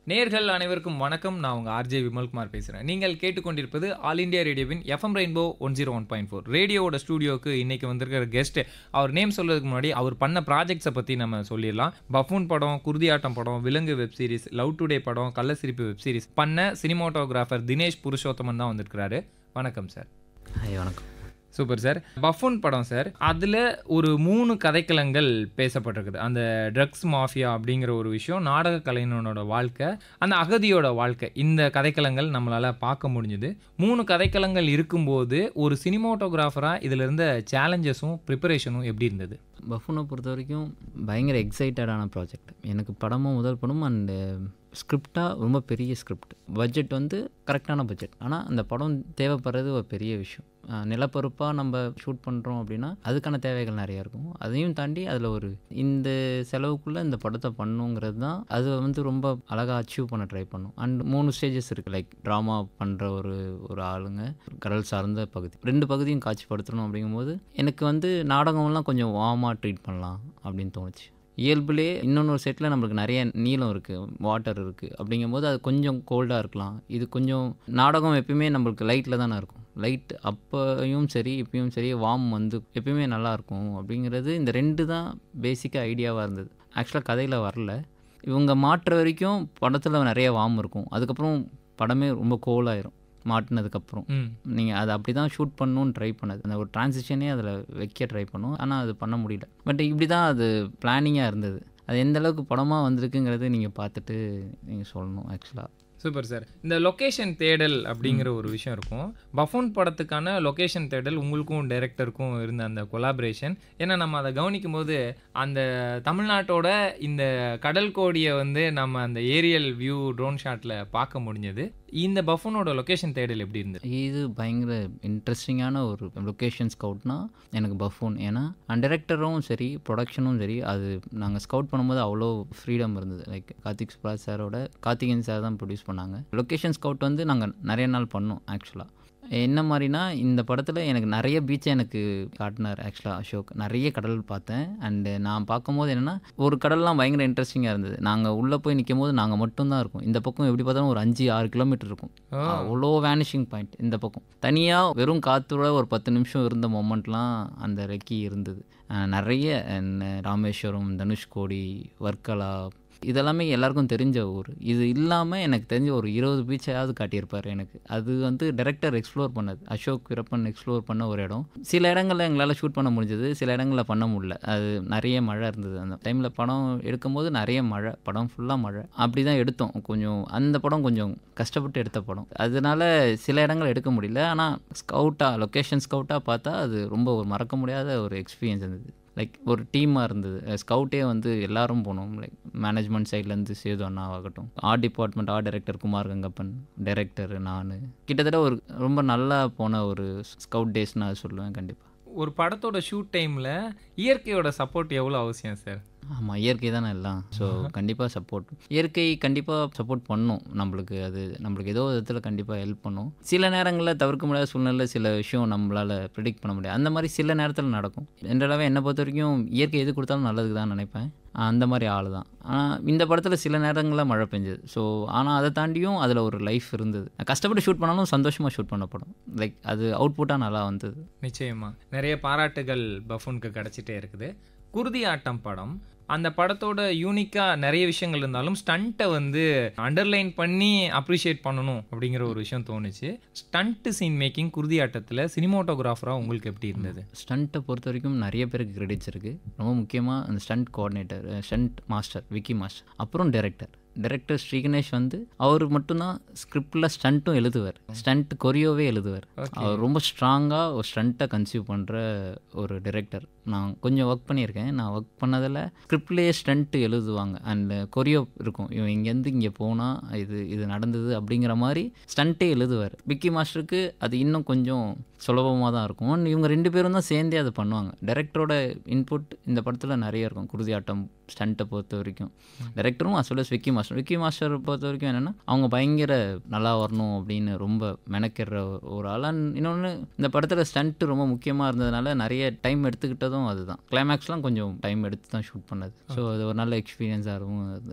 நேர்கள் அனைவருக்கும் வணக்கம் நான் உங்கள் ஆர்ஜே விமல்குமார் பேசுகிறேன் நீங்கள் கேட்டுக்கொண்டிருப்பது ஆல் இந்தியா ரேடியோவின் FM rainbow one zero one point four ரேடியோவோட ஸ்டூடியோக்கு இன்னைக்கு வந்திருக்கிற கெஸ்ட் அவர் நேம் சொல்றதுக்கு முன்னாடி அவர் பண்ண ப்ராஜெக்ட்ஸை பற்றி நம்ம சொல்லிடலாம் பஃபூன் படம் குருதியாட்டம் படம் விலங்கு வெப் சீரிஸ் லவ் டுடே படம் கள்ளசிரிப்பு வெப் சீரிஸ் பண்ண சினிமாட்டோகிராஃபர் தினேஷ் புருஷோத்தமன் தான் வந்திருக்கிறாரு வணக்கம் சார் ஹாய் வணக்கம் சூப்பர் சார் பஃபூன் படம் சார் அதில் ஒரு மூணு கதைக்களங்கள் பேசப்பட்டிருக்குது அந்த ட்ரக்ஸ் மாஃபியா அப்படிங்கிற ஒரு விஷயம் நாடக கலைஞனோட வாழ்க்கை அந்த அகதியோட வாழ்க்கை இந்த கதைக்களங்கள் நம்மளால் பார்க்க முடிஞ்சுது மூணு கதைக்களங்கள் இருக்கும்போது ஒரு சினிமாட்டோகிராஃபராக இதில் இருந்த சேலஞ்சஸும் ப்ரிப்பரேஷனும் எப்படி இருந்தது பஃபூனை பொறுத்த வரைக்கும் பயங்கர எக்ஸைட்டடான ப்ராஜெக்ட் எனக்கு படமும் முதல் படம் அண்டு ஸ்கிரிப்டாக ரொம்ப பெரிய ஸ்கிரிப்ட் பட்ஜெட் வந்து கரெக்டான பட்ஜெட் ஆனால் அந்த படம் தேவைப்படுறது ஒரு பெரிய விஷயம் அஹ் நிலப்பரப்பாக நம்ம ஷூட் பண்ணுறோம் அப்படின்னா அதுக்கான தேவைகள் நிறையா இருக்கும் அதையும் தாண்டி அதில் ஒரு இந்த செலவுக்குள்ளே இந்த படத்தை பண்ணுங்கிறது தான் அது வந்து ரொம்ப அழகாக அச்சீவ் பண்ண ட்ரை பண்ணும் அண்ட் மூணு ஸ்டேஜஸ் இருக்குது லைக் ட்ராமா பண்ணுற ஒரு ஒரு ஆளுங்க கடல் சார்ந்த பகுதி ரெண்டு பகுதியும் காட்சிப்படுத்தணும் அப்படிங்கும்போது எனக்கு வந்து நாடகம்லாம் கொஞ்சம் வார்மாக ட்ரீட் பண்ணலாம் அப்படின்னு தோணுச்சு இயல்புலே இன்னொன்று ஒரு செட்டில் நம்மளுக்கு நிறைய நீளம் இருக்குது வாட்டர் இருக்குது அப்படிங்கும்போது அது கொஞ்சம் கோல்டாக இருக்கலாம் இது கொஞ்சம் நாடகம் எப்பயுமே நம்மளுக்கு லைட்டில் தானே இருக்கும் லைட் அப்போயும் சரி இப்பயும் சரி வார்ம் வந்து எப்பயுமே நல்லா இருக்கும் அப்படிங்கிறது இந்த ரெண்டு தான் பேசிக்காக ஐடியாவாக இருந்தது ஆக்சுவலாக கதையில் வரல இவங்க மாட்டுற வரைக்கும் படத்தில் நிறைய வார்ம் இருக்கும் அதுக்கப்புறம் படமே ரொம்ப கோலாயிரும் மாட்டினதுக்கப்புறம் ம் நீங்கள் அதை அப்படி தான் ஷூட் பண்ணணும்னு ட்ரை பண்ணது அந்த ஒரு டிரான்சிஷனே அதில் வைக்க ட்ரை பண்ணும் ஆனால் அது பண்ண முடியல பட் இப்படி தான் அது பிளானிங்காக இருந்தது அது எந்த அளவுக்கு படமாக வந்திருக்குங்கிறது நீங்கள் பார்த்துட்டு நீங்கள் சொல்லணும் ஆக்சுவலாக சூப்பர் சார் இந்த லொகேஷன் தேடல் அப்படிங்கிற ஒரு விஷயம் இருக்கும் பஃபூன் படத்துக்கான லொகேஷன் தேடல் உங்களுக்கும் டைரக்டருக்கும் இருந்த அந்த கொலாபரேஷன் ஏன்னா நம்ம அதை கவனிக்கும் போது அந்த தமிழ்நாட்டோட இந்த கடல் கோடியை வந்து நம்ம அந்த ஏரியல் வியூ ட்ரோன் ஷாட்டில் பார்க்க முடிஞ்சது இந்த பஃபூனோட லொகேஷன் தேடல் எப்படி இருந்தது இது பயங்கர இன்ட்ரெஸ்டிங்கான ஒரு லொக்கேஷன் ஸ்கவுட்னா எனக்கு பஃபோன் ஏன்னா டைரக்டரும் சரி ப்ரொடக்ஷனும் சரி அது நாங்கள் ஸ்கவுட் பண்ணும்போது அவ்வளோ ஃப்ரீடம் இருந்தது லைக் கார்த்திக் சுப்ராஜ் சாரோட கார்த்திகேயன் சார் தான் ப்ரொடியூஸ் பண்ணாங்க லொக்கேஷன் ஸ்கவுட் வந்து நாங்கள் நிறைய நாள் பண்ணோம் ஆக்சுவலாக என்ன மாதிரினா இந்த படத்தில் எனக்கு நிறைய பீச்சை எனக்கு காட்டினார் ஆக்சுவலாக அசோக் நிறைய கடல் பார்த்தேன் அண்டு நான் பார்க்கும்போது என்னென்னா ஒரு கடல்லாம் பயங்கர இன்ட்ரெஸ்டிங்காக இருந்தது நாங்கள் உள்ளே போய் நிற்கும் போது நாங்கள் மட்டும்தான் இருக்கோம் இந்த பக்கம் எப்படி பார்த்தாலும் ஒரு அஞ்சு ஆறு கிலோமீட்டர் இருக்கும் அவ்வளோ வேனிஷிங் பாயிண்ட் இந்த பக்கம் தனியாக வெறும் காற்றோட ஒரு பத்து நிமிஷம் இருந்த மொமெண்ட்லாம் அந்த ரெக்கி இருந்தது அஹ் நிறைய என்ன ராமேஸ்வரம் தனுஷ்கோடி வர்க்கலா இதெல்லாமே எல்லாருக்கும் தெரிஞ்ச ஊர் இது இல்லாமல் எனக்கு தெரிஞ்ச ஒரு இருபது பீச்சையாவது காட்டியிருப்பார் எனக்கு அது வந்து டைரக்டர் எக்ஸ்ப்ளோர் பண்ணது அசோக் வீரப்பன் எக்ஸ்ப்ளோர் பண்ண ஒரு இடம் சில இடங்களில் எங்களால் ஷூட் பண்ண முடிஞ்சது சில இடங்களில் பண்ண முடியல அது நிறைய மழை இருந்தது அந்த டைமில் படம் எடுக்கும்போது நிறைய மழை படம் ஃபுல்லாக மழை அப்படி தான் எடுத்தோம் கொஞ்சம் அந்த படம் கொஞ்சம் கஷ்டப்பட்டு எடுத்த படம் அதனால சில இடங்கள் எடுக்க முடியல ஆனால் ஸ்கவுட்டாக லொக்கேஷன் ஸ்கவுட்டாக பார்த்தா அது ரொம்ப ஒரு மறக்க முடியாத ஒரு எக்ஸ்பீரியன்ஸ் இருந்தது லைக் ஒரு டீமாக இருந்தது ஸ்கவுட்டே வந்து எல்லாரும் போனோம் லைக் மேனேஜ்மெண்ட் சைட்லேருந்து சேது அண்ணா ஆகட்டும் art department art director Kumar Gangappan director நான் கிட்டத்தட்ட ஒரு ரொம்ப நல்லா போன ஒரு ஸ்கவுட் டேஸ் நான் சொல்லுவேன் கண்டிப்பாக ஒரு படத்தோட ஷூட் டைமில் இயற்கையோட சப்போர்ட் எவ்வளோ அவசியம் சார் ஆமாம் இயற்கை தானே எல்லாம் ஸோ கண்டிப்பாக சப்போர்ட் இயற்கை கண்டிப்பாக சப்போர்ட் பண்ணும் நம்மளுக்கு அது நம்மளுக்கு ஏதோ விதத்தில் கண்டிப்பாக ஹெல்ப் பண்ணும் சில நேரங்களில் தவிர்க்க முடியாத சூழ்நிலை சில விஷயம் நம்மளால் ப்ரிடிக்ட் பண்ண முடியாது அந்த மாதிரி சில நேரத்தில் நடக்கும் ஜென்ரலாகவே என்னை பொறுத்த வரைக்கும் இயற்கை எது கொடுத்தாலும் நல்லதுக்கு தான் நினைப்பேன் அந்த மாதிரி ஆள் தான் ஆனால் இந்த படத்தில் சில நேரங்களில் மழை பெஞ்சது ஸோ ஆனால் அதை தாண்டியும் அதில் ஒரு லைஃப் இருந்தது நான் கஷ்டப்பட்டு ஷூட் பண்ணாலும் சந்தோஷமாக ஷூட் பண்ண படம் லைக் அது அவுட்புட்டாக நல்லா வந்தது நிச்சயமா நிறைய பாராட்டுகள் பஃபூனுக்கு கிடைச்சிட்டே இருக்குது குருதி ஆட்டம் படம் அந்த படத்தோட யூனிக்காக நிறைய விஷயங்கள் இருந்தாலும் ஸ்டண்ட்டை வந்து அண்டர்லைன் பண்ணி அப்ரிஷியேட் பண்ணணும் அப்படிங்கிற ஒரு விஷயம் தோணுச்சு ஸ்டண்ட் சீன் மேக்கிங் குருதி ஆட்டத்தில் சினிமாட்டோகிராஃபராக உங்களுக்கு எப்படி இருந்தது ஸ்டண்ட்டை பொறுத்த வரைக்கும் நிறைய பேருக்கு கிரெடிட்ஸ் இருக்குது ரொம்ப முக்கியமாக அந்த stunt coordinator stunt master Vicky master அப்புறம் டைரக்டர் டைரக்டர் ஸ்ரீகணேஷ் வந்து அவர் மட்டும்தான் ஸ்கிரிப்டில் ஸ்டண்ட்டும் எழுதுவார் ஸ்டண்ட் கொரியோவே எழுதுவார் அவர் ரொம்ப ஸ்ட்ராங்காக ஒரு ஸ்டண்ட்டை கன்சீவ் பண்ணுற ஒரு டைரக்டர் நான் கொஞ்சம் ஒர்க் பண்ணியிருக்கேன் நான் ஒர்க் பண்ணதில் ஸ்கிரிப்ட்லேயே ஸ்டண்ட்டு எழுதுவாங்க அண்ட் கொரியோ இருக்கும் இவன் இங்கேருந்து இங்கே போனால் இது இது நடந்தது அப்படிங்கிற மாதிரி ஸ்டண்ட்டே எழுதுவார் விக்கி மாஸ்டருக்கு அது இன்னும் கொஞ்சம் சுலபமாக தான் இருக்கும் And இவங்க ரெண்டு பேரும் தான் சேர்ந்தே அதை பண்ணுவாங்க டைரக்டரோட இன்புட் இந்த படத்தில் நிறைய இருக்கும் குருதி ஆட்டம் ஸ்டண்ட்டை பொறுத்த வரைக்கும் டைரக்டரும் as well Vicky master Vicky master பொறுத்த வரைக்கும் என்னென்னா அவங்க பயங்கர நல்லா வரணும் அப்படின்னு ரொம்ப மெனக்கிற ஒரு ஆள் And இன்னொன்று இந்த படத்தில் ஸ்டண்ட்டு ரொம்ப முக்கியமாக இருந்ததுனால நிறைய டைம் எடுத்துக்கிட்டதும் அதுதான் கிளைமேக்ஸ்லாம் கொஞ்சம் டைம் எடுத்து தான் ஷூட் பண்ணது ஸோ அது ஒரு நல்ல எக்ஸ்பீரியன்ஸாகவும் இருந்தது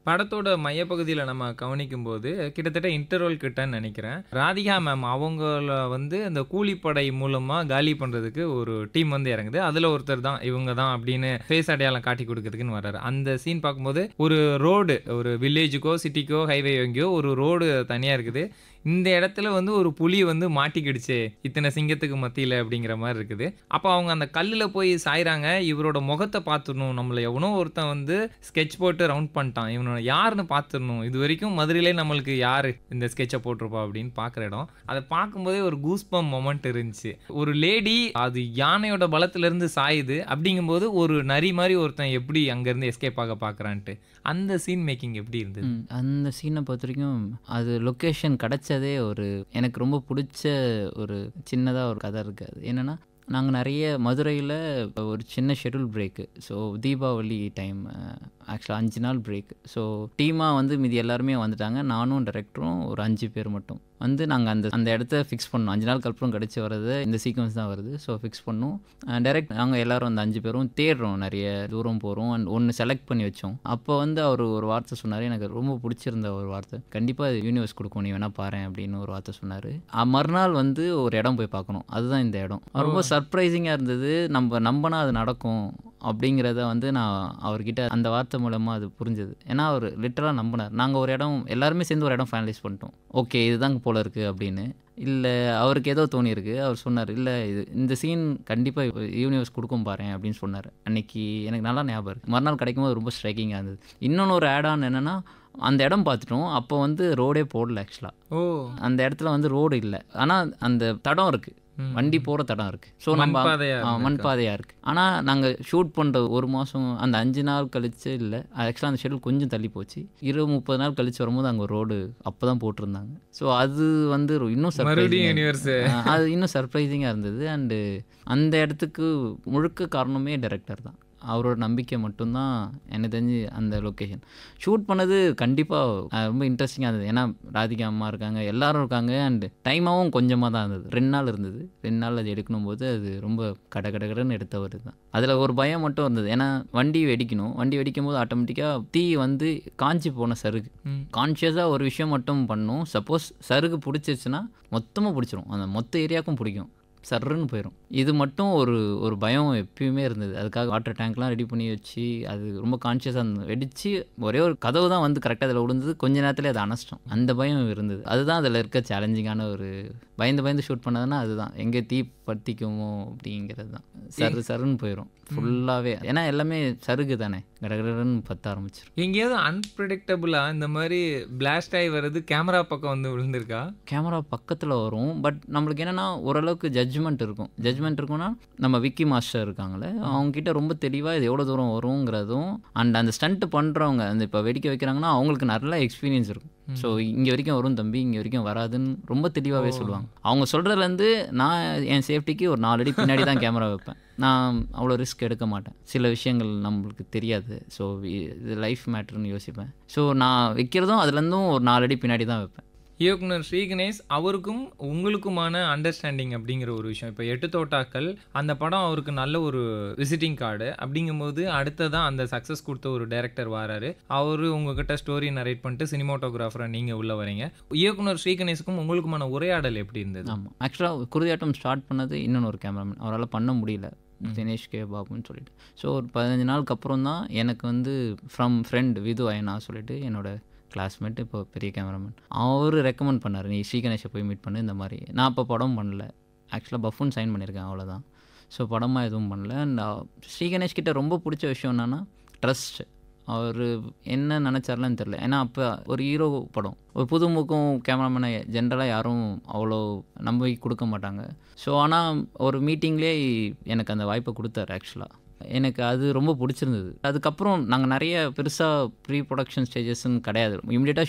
படத்தோட மையப்பகுதியில் நம்ம கவனிக்கும் போது கிட்டத்தட்ட இன்டர்வல் கிட்டன்னு நினைக்கிறேன் ராதிகா மேம் அவங்கள வந்து அந்த கூலிப்படை மூலமாக காலி பண்ணுறதுக்கு ஒரு டீம் வந்து இறங்குது அதில் ஒருத்தர் தான் இவங்க தான் அப்படின்னு ஃபேஸ் அடையாளம் காட்டி கொடுக்கறதுக்குன்னு வர்றாரு அந்த சீன் பார்க்கும்போது ஒரு ரோடு ஒரு வில்லேஜுக்கோ சிட்டிக்கோ ஹைவே எங்கேயோ ஒரு ரோடு தனியாக இருக்குது இந்த இடத்துல வந்து ஒரு புலி வந்து மாட்டிக்கிடுச்சு இத்தனை சிங்கத்துக்கு மத்தியில் அப்படிங்கிற மாதிரி இருக்குது அப்போ அவங்க அந்த கல்லில் போய் சாய்றாங்க இவரோட முகத்தை பார்த்துடணும் நம்மளை எவனோ ஒருத்தன் வந்து ஸ்கெட்ச் போட்டு ரவுண்ட் பண்ணிட்டான் இவனோட யாருன்னு பார்த்துடணும் இது வரைக்கும் மதுரையிலே நம்மளுக்கு யார் இந்த ஸ்கெட்சை போட்டிருப்பா அப்படின்னு பார்க்குற இடம் அதை பார்க்கும்போதே ஒரு கூஸ்பம் மொமெண்ட் இருந்துச்சு ஒரு லேடி அது யானையோட பலத்திலேருந்து சாயுது அப்படிங்கும்போது ஒரு நரி மாதிரி ஒருத்தன் எப்படி அங்கேருந்து எஸ்கேப் ஆக பார்க்குறான்ட்டு அந்த சீன் மேக்கிங் எப்படி இருந்தது ம், அந்த சீனை பொறுத்த வரைக்கும் அது லொக்கேஷன் கிடைச்சதே ஒரு எனக்கு ரொம்ப பிடிச்ச ஒரு சின்னதாக ஒரு கதை இருக்குது அது என்னென்னா நாங்கள் நிறைய மதுரையில் ஒரு சின்ன schedule break so Deepavali time ஆக்சுவலாக அஞ்சு நாள் பிரேக் ஸோ டீமாக வந்து மீதி எல்லாருமே வந்துட்டாங்க நானும் டைரக்டரும் ஒரு அஞ்சு பேர் மட்டும் வந்து நாங்கள் அந்த அந்த இடத்த ஃபிக்ஸ் பண்ணோம் அஞ்சு நாளுக்கு அப்புறம் கிடச்சி வர்றது இந்த சீக்வன்ஸ் தான் வருது ஸோ ஃபிக்ஸ் பண்ணோம் டைரக்ட் நாங்கள் எல்லாரும் அந்த அஞ்சு பேரும் தேடுறோம் நிறைய தூரம் போகிறோம் அண்ட் ஒன்று செலக்ட் பண்ணி வச்சோம் அப்போ வந்து அவர் ஒரு வார்த்தை சொன்னார் எனக்கு ரொம்ப பிடிச்சிருந்த ஒரு வார்த்தை கண்டிப்பாக யூனிவர்ஸ் கொடுக்கும் நீ வேணால் பாரு அப்படின்னு ஒரு வார்த்தை சொன்னார் மறுநாள் வந்து ஒரு இடம் போய் பார்க்கணும் அதுதான் இந்த இடம் ரொம்ப சர்ப்ரைசிங்காக இருந்தது நம்ம நம்பினா அது நடக்கும் அப்படிங்கிறத வந்து நான் அவர்கிட்ட அந்த வார்த்தை மூலமாக அது புரிஞ்சது ஏன்னா அவர் லிட்டராக நம்பினார் நாங்கள் ஒரு இடம் எல்லாருமே சேர்ந்து ஒரு இடம் ஃபைனலைஸ் பண்ணிட்டோம் ஓகே இதுதாங்க போல இருக்குது அப்படின்னு இல்லை அவருக்கு ஏதோ தோணியிருக்கு அவர் சொன்னார் இல்லை இது இந்த சீன் கண்டிப்பாக யூனிவர்ஸ் கொடுக்கும் பாரு அப்படின்னு சொன்னார் அன்னைக்கு எனக்கு நல்லா ஞாபகம் இருக்குது மறுநாள் கிடைக்கும் போது ரொம்ப ஸ்ட்ரைக்கிங்காக இருந்தது இன்னொன்று ஒரு ஆட் ஆன் என்னென்னா அந்த இடம் பார்த்துட்டோம் அப்போ வந்து ரோடே போடல ஆக்சுவலாக ஓ அந்த இடத்துல வந்து ரோடு இல்லை ஆனால் அந்த தடம் இருக்குது ம். வண்டி போகிற தடம் இருக்குது ஸோ நம்ம மண்பாதையா ஆ, மண்பாதையாக இருக்குது ஆனால் நாங்கள் ஷூட் பண்ணுற ஒரு மாதம் அந்த அஞ்சு நாள் கழிச்சு இல்லை ஆக்சுவலாக அந்த ஷெடியூல் கொஞ்சம் தள்ளி போச்சு இருபது முப்பது நாள் கழிச்சு வரும்போது அங்கே ரோடு அப்போ தான் போட்டிருந்தாங்க ஸோ அது வந்து ஒரு இன்னும் மறுபடியும் surprising-ஆ யூனிவர்ஸ் ஆ, அது இன்னும் சர்ப்ரைசிங்காக இருந்தது அண்டு அந்த இடத்துக்கு முழுக்க காரணமே டைரக்டர் தான் அவரோட நம்பிக்கை மட்டும்தான் எனக்கு தெரிஞ்சு அந்த லொக்கேஷன் ஷூட் பண்ணது கண்டிப்பாக ரொம்ப இன்ட்ரெஸ்டிங்காக இருந்தது ஏன்னா ராதிகா அம்மா இருக்காங்க எல்லாரும் இருக்காங்க அண்டு டைமாகவும் கொஞ்சமாக தான் இருந்தது ரெண்டு நாள் இருந்தது ரெண்டு நாள் அது எடுக்கணும் போது அது ரொம்ப கட கட கடன்னு எடுத்தவர் தான் அதில் ஒரு பயம் மட்டும் இருந்தது ஏன்னா வண்டி வெடிக்கணும் வண்டி வெடிக்கும் போது ஆட்டோமேட்டிக்காக தீ வந்து காஞ்சி போன சருகு ம். கான்ஷியஸாக ஒரு விஷயம் மட்டும் பண்ணும் சப்போஸ் சருகு பிடிச்சிருச்சுன்னா மொத்தமாக பிடிச்சிரும் அந்த மொத்த ஏரியாவுக்கும் பிடிக்கும் சர்ருன்னு போயிடும் இது மட்டும் ஒரு ஒரு பயம் எப்பயுமே இருந்தது அதுக்காக வாட்டர் டேங்க்லாம் ரெடி பண்ணி வச்சு அது ரொம்ப கான்ஷியஸாக இருந்தது வெடிச்சு ஒரே ஒரு கதவு தான் வந்து கரெக்டாக அதில் விழுந்தது கொஞ்ச நேரத்தில் அது அணைச்சிட்டோம் அந்த பயம் இருந்தது அதுதான் அதில் இருக்க சேலஞ்சிங்கான ஒரு பயந்து பயந்து ஷூட் பண்ணதுன்னா அதுதான் எங்கே தீ பற்றிக்குமோ அப்படிங்கிறது தான் சரு சருன்னு போயிடும் ஃபுல்லாகவே ஏன்னா எல்லாமே சருகு தானே கடகடன்னு பற்ற ஆரம்பிச்சிடும் எங்கேயாவது அன்பிரடிக்டபுளா இந்த மாதிரி பிளாஸ்ட் ஆகி வர்றது கேமரா பக்கம் வந்து விழுந்திருக்கா கேமரா பக்கத்தில் வரும் பட் நம்மளுக்கு என்னென்னா ஓரளவுக்கு ஜட்ஜ்மெண்ட் இருக்கும் ஜட்ஜ்மெண்ட் இருக்கும்னா நம்ம விக்கி மாஸ்டர் இருக்காங்களே அவங்ககிட்ட ரொம்ப தெளிவாக இது எவ்வளோ தூரம் வருங்கிறதும் அண்ட் அந்த ஸ்டண்ட் பண்ணுறவங்க அந்த இப்போ வெடிக்க வைக்கிறாங்கன்னா அவங்களுக்கு நல்ல எக்ஸ்பீரியன்ஸ் இருக்கும் ஸோ இங்கே வரைக்கும் வரும் தம்பி இங்கே வரைக்கும் வராதுன்னு ரொம்ப தெளிவாகவே சொல்லுவாங்க அவங்க சொல்கிறதுலேருந்து நான் என் சேஃப்டிக்கு ஒரு நாலு அடி பின்னாடி தான் கேமரா வைப்பேன் நான் அவ்வளோ ரிஸ்க் எடுக்க மாட்டேன் சில விஷயங்கள் நம்மளுக்கு தெரியாது ஸோ இது லைஃப் மேட்ருன்னு யோசிப்பேன் ஸோ நான் வைக்கிறதும் அதுலேருந்தும் ஒரு நாலு அடி பின்னாடி தான் வைப்பேன் இயக்குனர் ஸ்ரீ கணேஷ் அவருக்கும் உங்களுக்குமான அண்டர்ஸ்டாண்டிங் அப்படிங்கிற ஒரு விஷயம் இப்போ எட்டு தோட்டாக்கள் அந்த படம் அவருக்கு நல்ல ஒரு விசிட்டிங் கார்டு அப்படிங்கும்போது அடுத்ததான் அந்த சக்ஸஸ் கொடுத்த ஒரு டைரக்டர் வராரு அவர் உங்ககிட்ட ஸ்டோரி நரேட் பண்ணிட்டு சினிமாட்டோகிராஃபராக நீங்கள் உள்ள வரீங்க இயக்குனர் ஸ்ரீ கணேஷுக்கும் உங்களுக்குமான உரையாடல் எப்படி இருந்தது ஆமாம் ஆக்சுவலாக குருதியாட்டம் ஸ்டார்ட் பண்ணது இன்னொன்று ஒரு கேமராமேன் அவரால் பண்ண முடியல தினேஷ் கே பாபுன்னு சொல்லிட்டு ஸோ ஒரு பதினஞ்சு நாளுக்கு அப்புறம் தான் எனக்கு வந்து ஃப்ரம் ஃப்ரெண்ட் விது அயனா சொல்லிட்டு என்னோட கிளாஸ்மேட் இப்போ பெரிய கேமராமேன் அவர் ரெக்கமெண்ட் பண்ணார் நீ ஸ்ரீகணேஷை போய் மீட் பண்ணு இந்த மாதிரி நான் இப்போ படம் பண்ணல ஆக்சுவலாக பஃபுன் சைன் பண்ணியிருக்கேன் அவ்வளோதான் ஸோ படமாக எதுவும் பண்ணல அண்ட் ஸ்ரீகணேஷ் கிட்ட ரொம்ப பிடிச்ச விஷயம் என்னென்னா ட்ரஸ்ட் அவர் என்ன நினச்சார்லாம் தெரில ஏன்னா அப்போ ஒரு ஹீரோ படம் ஒரு புதுமுகம் கேமராமேனை ஜென்ரலாக யாரும் அவ்வளோ நம்பி கொடுக்க மாட்டாங்க ஸோ ஆனால் ஒரு மீட்டிங்லேயே எனக்கு அந்த வாய்ப்பை கொடுத்தாரு ஆக்சுவலாக எனக்கு அது ரொம்ப பிடிச்சிருந்தது அதுக்கப்புறம் நாங்கள் நிறைய பெருசாக ப்ரீ ப்ரொடக்ஷன் ஸ்டேஜஸ்ன்னு கிடையாது இமிடியேட்டாக ஷூட்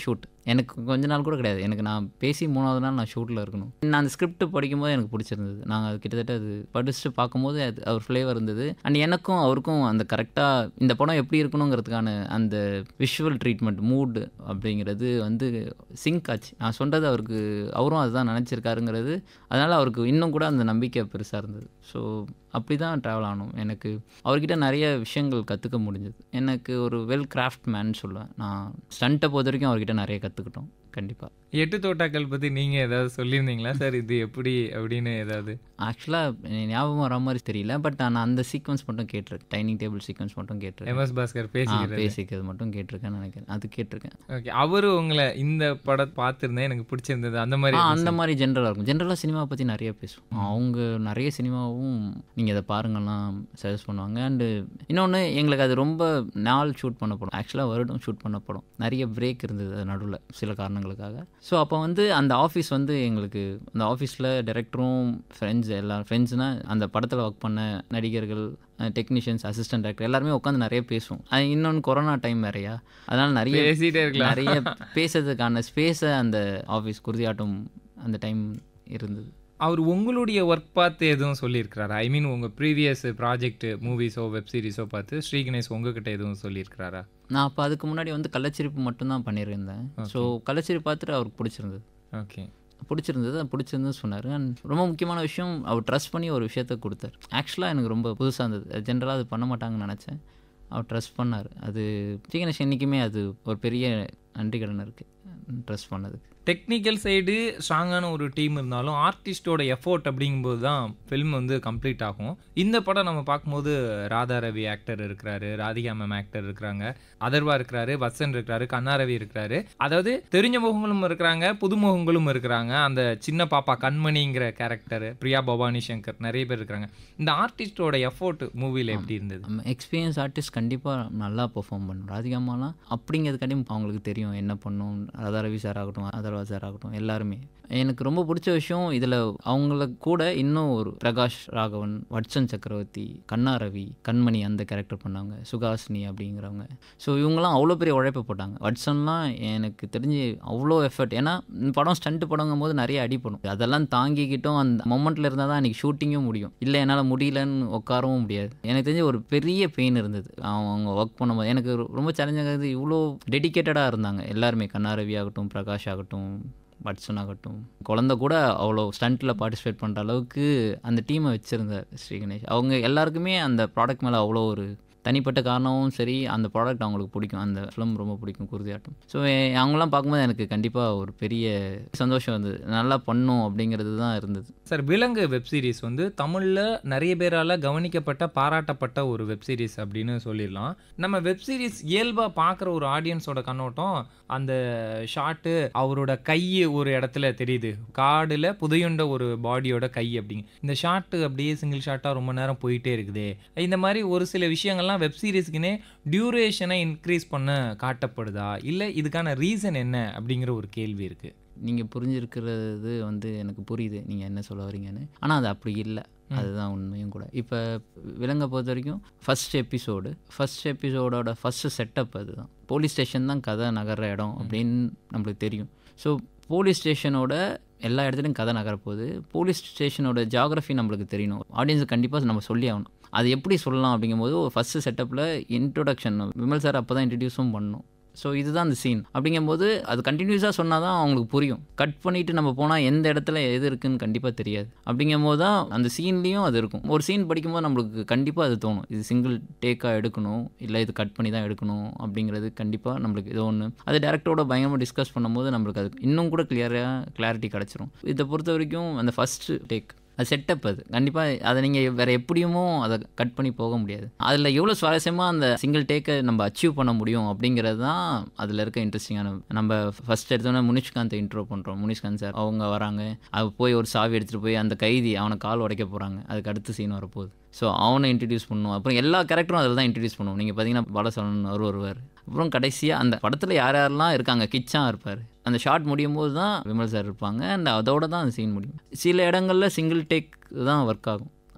எனக்கு கொஞ்ச நாள் கூட கிடையாது எனக்கு நான் பேசி மூணாவது நாள் நான் ஷூட்டில் இருக்கணும் நான் அந்த ஸ்கிரிப்ட் படிக்கும்போது எனக்கு பிடிச்சிருந்தது நாங்கள் அது கிட்டத்தட்ட அது படிச்சுட்டு பார்க்கும்போது அது அவர் ஃப்ளேவர் இருந்தது அண்ட் எனக்கும் அவருக்கும் அந்த கரெக்டாக இந்த படம் எப்படி இருக்கணுங்கிறதுக்கான அந்த விஷுவல் ட்ரீட்மெண்ட் மூடு அப்படிங்கிறது வந்து சிங்க் ஆச்சு நான் சொல்கிறது அவருக்கு அவரும் அதுதான் நினச்சிருக்காருங்கிறது அதனால் அவருக்கு இன்னும் கூட அந்த நம்பிக்கை பெருசாக இருந்தது ஸோ அப்படி தான் ட்ராவல் ஆகணும் எனக்கு அவர்கிட்ட நிறைய விஷயங்கள் கற்றுக்க முடிஞ்சது எனக்கு ஒரு வெல் கிராஃப்ட் மேன் சொல்லுவேன் நான் ஸ்டண்ட்டை பொறுத்த வரைக்கும் அவர்கிட்ட நிறைய கற்றுக்கிட்டோம் கண்டிப்பாக எட்டு தோட்டாக்கள் பற்றி நீங்கள் ஏதாவது சொல்லியிருந்தீங்களா சார் இது எப்படி அப்படின்னு ஏதாவது ஆக்சுவலாக ஞாபகம் வர மாதிரி தெரியல பட் நான் அந்த சீக்வன்ஸ் மட்டும் கேட்டிருக்கேன் டைனிங் டேபிள் சீக்வன்ஸ் மட்டும் கேட்டிருக்கேன் எம்எஸ் பாஸ்கர் ஆ, பேசிக்கிறது பேசிக்கிறது மட்டும் கேட்டிருக்கேன்னு நினைக்கிறேன் அது கேட்டிருக்கேன் ஓகே அவரு உங்களை இந்த படம் பார்த்துருந்தேன் எனக்கு பிடிச்சிருந்தது அந்த மாதிரி ஆ அந்த மாதிரி ஜென்ரலாக இருக்கும் ஜென்ரலாக சினிமா பற்றி நிறைய பேசுவோம் அவங்க நிறைய சினிமாவும் நீங்கள் இதை பாருங்கலாம் சஜஸ்ட் பண்ணுவாங்க அண்டு இன்னொன்று எங்களுக்கு அது ரொம்ப நாள் ஷூட் பண்ண படம் ஆக்சுவலாக வருடம் ஷூட் பண்ண படம் நிறைய பிரேக் இருந்தது அது நடுவில் சில காரணங்களுக்காக ஸோ அப்போ வந்து அந்த ஆஃபீஸ் வந்து எங்களுக்கு அந்த ஆஃபீஸில் டைரக்டரும் ஃப்ரெண்ட்ஸ் எல்லாம் ஃப்ரெண்ட்ஸ்னால் அந்த படத்தில் ஒர்க் பண்ண நடிகர்கள் டெக்னீஷியன்ஸ் அசிஸ்டன்ட் டேரக்டர் எல்லாருமே உட்காந்து நிறைய பேசுவோம் அது இன்னொன்று கொரோனா டைம் வேறையா அதனால் நிறைய பேசிட்டே இருக்கலாம் நிறைய பேசுறதுக்கான ஸ்பேஸை அந்த ஆஃபீஸ் குருதியாட்டம் அந்த டைம் இருந்தது அவர் உங்களுடைய ஒர்க் பார்த்து எதுவும் சொல்லியிருக்கிறாரா ஐ மீன் உங்கள் ப்ரீவியஸ் ப்ராஜெக்ட் மூவிஸோ வெப் சீரிஸோ பார்த்து ஸ்ரீ கணேஷ் உங்ககிட்ட எதுவும் சொல்லியிருக்கிறாரா நான் அப்போ அதுக்கு முன்னாடி வந்து கள்ளச்சிரிப்பு மட்டும்தான் பண்ணியிருந்தேன் ஸோ கள்ளச்சிரிப்பு பார்த்துட்டு அவருக்கு பிடிச்சிருந்தது ஓகே பிடிச்சிருந்தது அது பிடிச்சிருந்தது சொன்னார் அண்ட் ரொம்ப முக்கியமான விஷயம் அவர் ட்ரஸ்ட் பண்ணி ஒரு விஷயத்த கொடுத்தார் ஆக்சுவலாக எனக்கு ரொம்ப புதுசாக இருந்தது ஜென்ரலாக அது பண்ண மாட்டாங்கன்னு நினச்சேன் அவர் ட்ரஸ்ட் பண்ணார் அது ஜிகணேஷ் என்றைக்குமே அது ஒரு பெரிய நன்றி கடன் இருக்குது ட்ரஸ்ட் பண்ணதுக்கு டெக்னிக்கல் சைடு ஸ்ட்ராங்கான ஒரு டீம் இருந்தாலும் ஆர்டிஸ்டோட எஃபோர்ட் அப்படிங்கும்போது தான் ஃபில்ம் வந்து கம்ப்ளீட் ஆகும் இந்த படம் நம்ம பார்க்கும்போது ராதா ரவி ஆக்டர் இருக்கிறாரு ராதிகா மேம் ஆக்டர் இருக்கிறாங்க அதர்வா இருக்கிறாரு வத்சன் இருக்கிறாரு கண்ணா ரவி இருக்கிறாரு அதாவது தெரிஞ்ச முகங்களும் இருக்கிறாங்க புதுமுகங்களும் இருக்கிறாங்க அந்த சின்ன பாப்பா கண்மணிங்கிற கேரக்டர் பிரியா பவானி சங்கர் நிறைய பேர் இருக்கிறாங்க இந்த ஆர்டிஸ்டோட எஃபோர்ட் மூவியில் எப்படி இருந்தது நம்ம எக்ஸ்பீரியன்ஸ் ஆர்டிஸ்ட் கண்டிப்பாக நல்லா பெர்ஃபார்ம் பண்ணும் ராதிகாமாலாம் அப்படிங்கிறதுக்காண்டி அவங்களுக்கு தெரியும் என்ன பண்ணும் ராதா ரவி சார் ஆகட்டும் அதர்வா சார் ஆகட்டும் எல்லாருமே எனக்கு ரொம்ப பிடிச்ச விஷயம் இதில் அவங்கள கூட இன்னும் ஒரு பிரகாஷ் ராகவன் வட்சன் சக்கரவர்த்தி கண்ணா ரவி கண்மணி அந்த கேரக்டர் பண்ணாங்க சுகாசினி அப்படிங்கிறவங்க ஸோ இவங்கெல்லாம் அவ்வளோ பெரிய உழைப்பு போட்டாங்க வட்சன்லாம் எனக்கு தெரிஞ்சு அவ்வளோ எஃபர்ட் ஏன்னா இந்த படம் ஸ்டண்ட் படங்கும் போது நிறைய அடிப்படும் அதெல்லாம் தாங்கிக்கிட்டும் அந்த மொமெண்ட்டில் இருந்தால் தான் அன்றைக்கி ஷூட்டிங்கும் முடியும் இல்லை என்னால் முடியலன்னு உட்காரவும் முடியாது எனக்கு தெரிஞ்சு ஒரு பெரிய பெயின் இருந்தது அவங்க ஒர்க் பண்ணும்போது எனக்கு ரொம்ப சேலஞ்சாக இருந்தது இவ்வளோ டெடிக்கேட்டடாக இருந்தாங்க எல்லாருமே கண்ணா ரவி ஆகட்டும் பிரகாஷ் ஆகட்டும் பட்சன் ஆகட்டும் குழந்த கூட அவ்வளோ ஸ்டண்ட்டில் பார்ட்டிசிபேட் பண்ணுற அளவுக்கு அந்த டீமை வச்சுருந்தார் ஸ்ரீ கணேஷ் அவங்க எல்லாருக்குமே அந்த ப்ராடக்ட் மேலே அவ்வளோ ஒரு தனிப்பட்ட காரணமும் சரி அந்த ப்ராடக்ட் அவங்களுக்கு பிடிக்கும் அந்த ஃபிலிம் ரொம்ப பிடிக்கும் குருதியாட்டம் ஸோ அவங்களாம் பார்க்கும்போது எனக்கு கண்டிப்பாக ஒரு பெரிய சந்தோஷம் இருந்தது நல்லா பண்ணும் அப்படிங்கிறது தான் இருந்தது சார் விலங்கு வெப் சீரிஸ் வந்து தமிழில் நிறைய பேரால் கவனிக்கப்பட்ட பாராட்டப்பட்ட ஒரு வெப் சீரிஸ் அப்படின்னு சொல்லிடலாம் நம்ம வெப் சீரிஸ் இயல்பாக பார்க்குற ஒரு ஆடியன்ஸோட கண்ணோட்டம் அந்த ஷாட்டு அவரோட கை ஒரு இடத்துல தெரியுது காடில் புதையுண்ட ஒரு பாடியோட கை அப்படிங்க இந்த ஷாட்டு அப்படியே சிங்கிள் ஷாட்டாக ரொம்ப நேரம் போயிட்டே இருக்குது இந்த மாதிரி ஒரு சில விஷயங்கள்லாம் வெப் சீரிஸ்க்குனே டியூரேஷனை இன்க்ரீஸ் பண்ண காட்டப்படுதா இல்லை இதுக்கான ரீசன் என்ன அப்படிங்கிற ஒரு கேள்வி இருக்குது நீங்கள் புரிஞ்சிருக்கிறது வந்து எனக்கு புரியுது நீங்கள் என்ன சொல்ல வரீங்கன்னு ஆனால் அது அப்படி இல்லை அதுதான் உண்மையும் கூட இப்போ விலங்கை பொறுத்த வரைக்கும் ஃபஸ்ட் எபிசோடு ஃபஸ்ட் எபிசோடோட ஃபஸ்ட்டு செட்டப் அதுதான் போலீஸ் ஸ்டேஷன் தான் கதை நகர்ற இடம் அப்படின்னு நம்மளுக்கு தெரியும் ஸோ போலீஸ் ஸ்டேஷனோட எல்லா இடத்துலையும் கதை நகரப்போகுது போலீஸ் ஸ்டேஷனோட ஜாகிரஃபி நம்மளுக்கு தெரியணும் ஆடியன்ஸுக்கு கண்டிப்பாக நம்ம சொல்லி ஆகணும் அது எப்படி சொல்லலாம் அப்படிங்கும்போது ஃபஸ்ட்டு செட்டப்பில் இன்ட்ரொடக்ஷன் விமல் சார் அப்போ தான் இன்ட்ரடியூஸும் பண்ணணும் ஸோ இதுதான் அந்த சீன் அப்படிங்கும்போது அது கண்டினியூஸாக சொன்னால் தான் அவங்களுக்கு புரியும் கட் பண்ணிவிட்டு நம்ம போனால் எந்த இடத்துல எது இருக்குன்னு கண்டிப்பாக தெரியாது அப்படிங்கும்போது தான் அந்த சீன்லேயும் அது இருக்கும் ஒரு சீன் படிக்கும்போது நம்மளுக்கு கண்டிப்பாக அது தோணும் இது சிங்கிள் டேக்காக எடுக்கணும் இல்லை இது கட் பண்ணி தான் எடுக்கணும் அப்படிங்கிறது கண்டிப்பாக நம்மளுக்கு ஏதோ ஒன்று அது டேரக்டரோட பயங்கரமாக டிஸ்கஸ் பண்ணும்போது நம்மளுக்கு அது இன்னும் கூட கிளியராக கிளாரிட்டி கிடச்சிரும் இதை பொறுத்த வரைக்கும் அந்த ஃபஸ்ட்டு டேக் அது செட்டப் அது கண்டிப்பாக அதை நீங்கள் வேறு எப்படியுமோ அதை கட் பண்ணி போக முடியாது அதில் எவ்வளோ சுவாரஸ்யமாக அந்த சிங்கிள் டேக்கை நம்ம அச்சீவ் பண்ண முடியும் அப்படிங்கிறது தான் அதில் இருக்க இன்ட்ரெஸ்டிங்கான நம்ம ஃபஸ்ட் எடுத்தோன்னே முனிஷ்காந்தை இன்ட்ரோ பண்ணுறோம் முனிஷ்காந்த் சார் அவங்க வராங்க அவ போய் ஒரு சாவி எடுத்துகிட்டு போய் அந்த கைதி அவனை கால் உடைக்க போகிறாங்க அதுக்கு அடுத்த சீன் வரப்போகுது ஸோ அவனை இன்ட்ரடியூஸ் பண்ணுவோம் அப்புறம் எல்லா கேரக்டரும் அதில் தான் இன்ட்ரடியூஸ் பண்ணுவோம் நீங்கள் பார்த்தீங்கன்னா பாலசரவணன் அவர் வருவார் அப்புறம் கடைசியாக அந்த படத்தில் யார் யாரெல்லாம் இருக்காங்க கிச்சா இருப்பார் அந்த ஷார்ட் முடியும் போது தான் விமல் சார் இருப்பாங்க அண்ட் அதோட தான் அந்த சீன் முடியும் சில இடங்களில் சிங்கிள் டேக் தான் ஒர்க் ஆகும்